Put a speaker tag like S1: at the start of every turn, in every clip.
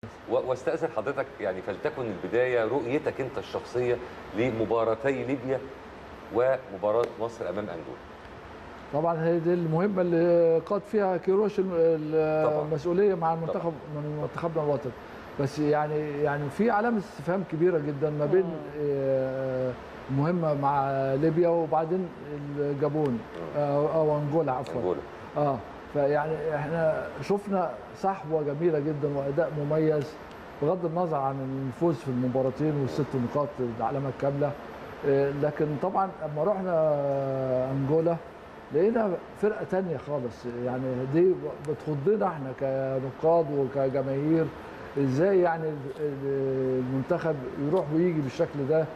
S1: و- واستاذن حضرتك يعني فلتكن البدايه رؤيتك انت الشخصيه لمباراتي ليبيا ومباراه مصر امام انجولا
S2: طبعا هي دي المهمه اللي قاد فيها كيروش الم-
S1: طبعاً.
S2: المسؤوليه مع المنتخب من منتخبنا الوطني بس يعني يعني في علامه استفهام كبيره جدا ما بين آه، المهمه مع ليبيا وبعدين الجابون آه، او انجولا عفوا
S1: انجولا
S2: اه فيعني احنا شفنا صحوه جميله جدا واداء مميز بغض النظر عن الفوز في المباراتين والست نقاط العلامه الكامله آه، لكن طبعا لما رحنا آه، انجولا لقينا فرقه تانية خالص يعني دي بتخضنا احنا كنقاد وكجماهير ازاي يعني ال- ال- المنتخب يروح ويجي بالشكل ده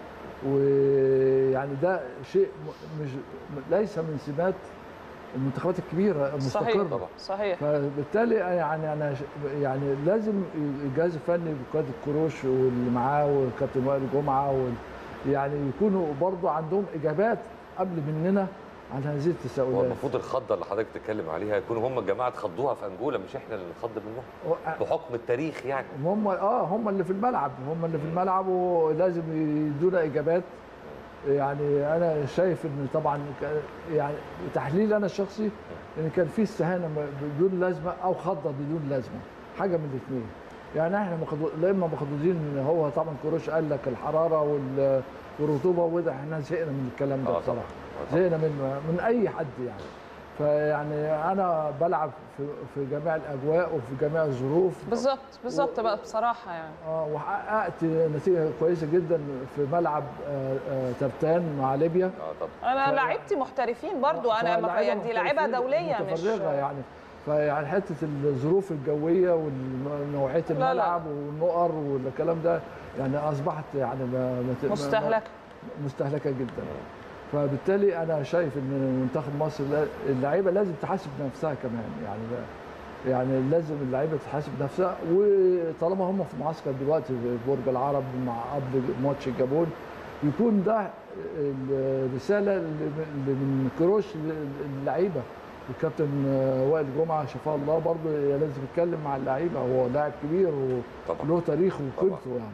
S2: ويعني ده شيء م- مش ليس من سمات المنتخبات الكبيره
S3: صحيح
S2: المستقره
S1: طبعا.
S3: صحيح
S2: فبالتالي يعني انا ش- يعني لازم الجهاز الفني بقياده الكروش واللي معاه والكابتن وائل جمعه وال يعني يكونوا برضو عندهم اجابات قبل مننا عن هذه
S1: هو
S2: التساؤلات
S1: المفروض الخضه اللي حضرتك بتتكلم عليها يكونوا هم الجماعه اتخضوها في انجولا مش احنا اللي نتخض منهم بحكم التاريخ يعني
S2: هم اه هم اللي في الملعب هم اللي في الملعب ولازم يدونا اجابات يعني انا شايف ان طبعا ك- يعني تحليل انا الشخصي ان كان في استهانه م- بدون لازمه او خضه بدون لازمه حاجه من الاثنين يعني احنا مخضو... لا اما مخضوضين ان هو طبعا كروش قال لك الحراره وال... والرطوبه وده احنا زهقنا من الكلام
S1: آه
S2: ده
S1: طبعاً.
S2: بصراحه
S1: آه طبعاً.
S2: زهقنا من من اي حد يعني فيعني انا بلعب في في جميع الاجواء وفي جميع الظروف
S3: بالظبط بالظبط بقى بصراحه يعني
S2: اه وحققت نتيجه كويسه جدا في ملعب آه، آه، ترتان مع ليبيا
S1: اه طبعا
S3: انا
S2: ف-
S3: لعيبتي محترفين برضو انا ما
S2: فلاعيبة
S3: دي لعيبه
S2: محترفين
S3: دوليه مش
S2: متفرغه يعني فيعني حته الظروف الجويه ونوعيه
S3: لا، لا.
S2: الملعب والنقر والكلام ده يعني اصبحت يعني ما ما ت- ما-
S3: مستهلكه
S2: مستهلكه جدا فبالتالي انا شايف ان منتخب مصر لا- اللعيبه لازم تحاسب نفسها كمان يعني لا- يعني لازم اللعيبه تحاسب نفسها وطالما هم في معسكر دلوقتي في برج العرب مع قبل ماتش الجابون يكون ده الرساله اللي اللي من كروش للعيبه الكابتن وائل جمعه شفاه الله برضه لازم يتكلم مع اللعيبه هو لاعب كبير
S1: طبعا
S2: وله تاريخه وقيمته يعني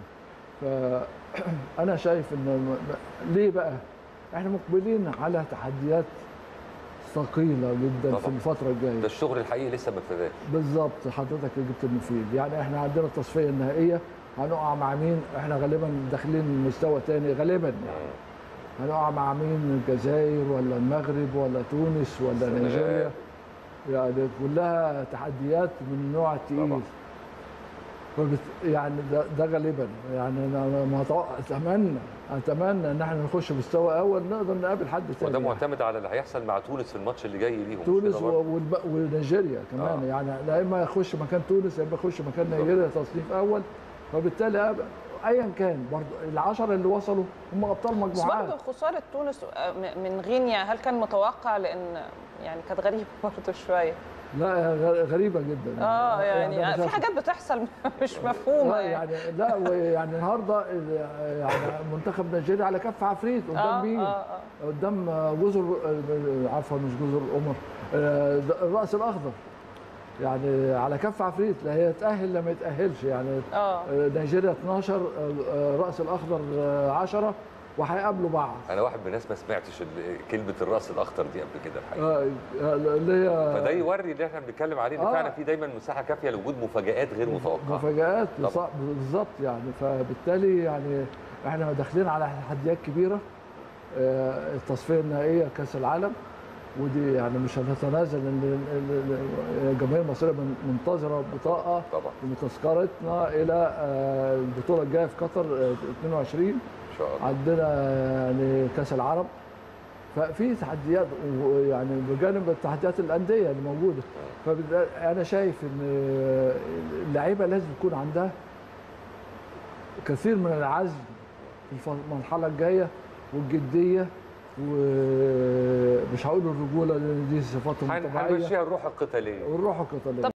S2: فانا شايف ان م- ليه بقى احنا مقبلين على تحديات ثقيله جدا في
S1: طبعاً.
S2: الفتره الجايه
S1: ده الشغل الحقيقي لسه ما ابتداش
S2: بالظبط حضرتك جبت المفيد يعني احنا عندنا التصفيه النهائيه هنقع مع مين احنا غالبا داخلين مستوى تاني غالبا يعني هنقع مع مين الجزائر ولا المغرب ولا تونس ولا
S1: السنغال.
S2: نيجيريا يعني كلها تحديات من النوع التقيل
S1: طبعاً.
S2: فبت... يعني ده, ده غالبا يعني انا ما أتوقع- اتمنى اتمنى ان احنا نخش مستوى اول نقدر نقابل حد تاني
S1: وده
S2: يعني.
S1: معتمد على اللي هيحصل مع تونس في الماتش اللي جاي ليهم مش
S2: تونس
S1: كده
S2: و-
S1: برضه؟
S2: والب... ونيجيريا كمان
S1: آه.
S2: يعني لا اما يخش مكان تونس يا اما يخش مكان
S1: بالظبط.
S2: نيجيريا تصنيف اول فبالتالي أب- ايا كان برضه العشره اللي وصلوا هم ابطال
S3: بس
S2: مجموعات
S3: برضه خساره تونس آه، م- من غينيا هل كان متوقع لان يعني كانت غريبه برضه شويه
S2: لا غ- غريبه جدا
S3: اه يعني,
S2: أنا
S3: في
S2: شايف-
S3: حاجات بتحصل مش مفهومه
S2: لا
S3: يعني
S2: يعني لا ويعني النهارده ال- يعني منتخب نيجيريا على كف عفريت قدام
S3: اه
S2: مين؟
S3: اه اه
S2: قدام جزر عفوا مش جزر القمر آه، ده الراس الاخضر يعني على كف عفريت لا هي تاهل لا ما يتاهلش يعني
S3: اه
S2: آه، نيجيريا 12 آه، راس الاخضر آه، 10 وهيقابلوا بعض
S1: انا واحد من الناس ما سمعتش ال- كلمه الراس الاخضر دي قبل كده الحقيقه
S2: آه، آه، اللي هي
S1: فده يوري اللي احنا بنتكلم عليه ان
S2: آه.
S1: فعلا في دايما مساحه كافيه لوجود مفاجات غير متوقعه
S2: مفاجآت
S1: طبعاً.
S2: صح- بالظبط يعني فبالتالي يعني احنا داخلين على تحديات كبيره آه، التصفيه النهائيه كاس العالم ودي يعني مش هنتنازل ان ال- ال- الجماهير المصريه من- منتظره بطاقه
S1: طبعا
S2: بتذكرتنا الى آه، البطوله الجايه في قطر آه، 22
S1: ان شاء الله
S2: عندنا يعني كاس العرب ففي تحديات ويعني بجانب التحديات الانديه اللي موجوده فانا شايف ان اللعيبه لازم يكون عندها كثير من العزم في الف- المرحله الجايه والجديه ومش هقول الرجوله لان دي صفاتهم الطبيعيه
S1: هنمشيها الروح القتاليه
S2: والروح القتاليه